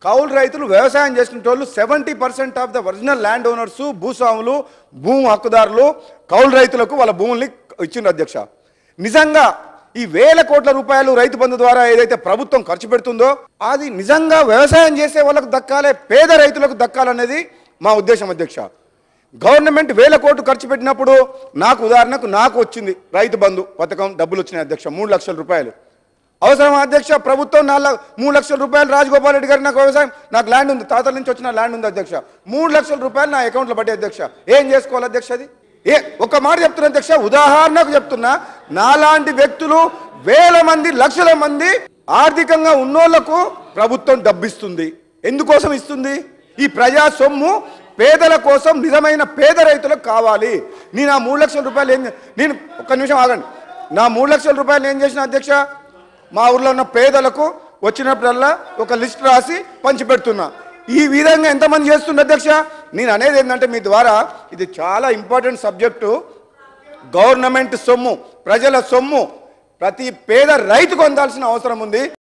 కౌలు రైతులు వ్యవసాయం చేసుకునే వాళ్ళు seventy percent of the original land owners భూస్వాములు భూమి హక్కుదారులు కౌలు రైతులకు వాళ్ళ భూముల్ని ఇచ్చిండ్రు అధ్యక్ష నిజంగా ఈ వేల కోట్ల రూపాయలు రైతు బంధు ద్వారా ఏదైతే ప్రభుత్వం ఖర్చు పెడుతుందో అది నిజంగా వ్యవసాయం చేసే వాళ్ళకు దక్కాలే పేద రైతులకు దక్కాలనేది మా ఉద్దేశం అధ్యక్ష గవర్నమెంట్ వేల కోట్లు ఖర్చు పెట్టినప్పుడు నాకు ఉదాహరణకు నాకు వచ్చింది రైతు బంధు పథకం డబ్బులు వచ్చినాయి అధ్యక్ష మూడు లక్షల రూపాయలు అవసరం అధ్యక్ష ప్రభుత్వం నాలుగు మూడు లక్షల రూపాయలు రాజగోపాల్ రెడ్డి గారు నాకు వ్యవసాయం నాకు ల్యాండ్ ఉంది తాతల నుంచి వచ్చిన ల్యాండ్ ఉంది అధ్యక్ష మూడు లక్షల రూపాయలు నా అకౌంట్లో పడ్డాయి అధ్యక్ష ఏం చేసుకోవాలి అధ్యక్ష అది ఏ ఒక మాట చెప్తున్నా అధ్యక్ష ఉదాహరణకు చెప్తున్నా నాలాంటి వ్యక్తులు వేల మంది లక్షల మంది ఆర్థికంగా ఉన్నోళ్లకు ప్రభుత్వం డబ్బిస్తుంది ఎందుకోసం ఇస్తుంది ఈ ప్రజా సొమ్ము పేదల కోసం నిజమైన పేద రైతులకు కావాలి నేను ఆ మూడు లక్షల రూపాయలు ఏం చే- నేను ఒక్క నిమిషం ఆగండి నా మూడు లక్షల రూపాయలు ఏం చేసిన అధ్యక్ష మా ఊర్లో ఉన్న పేదలకు వచ్చినప్పుడల్లా ఒక లిస్ట్ రాసి పంచిపెడుతున్నా ఈ విధంగా ఎంతమంది చేస్తున్నారు అధ్యక్ష నేను అనేది ఏంటంటే మీ ద్వారా ఇది చాలా ఇంపార్టెంట్ సబ్జెక్టు గవర్నమెంట్ సొమ్ము ప్రజల సొమ్ము ప్రతి పేద రైతుకు అందాల్సిన అవసరం ఉంది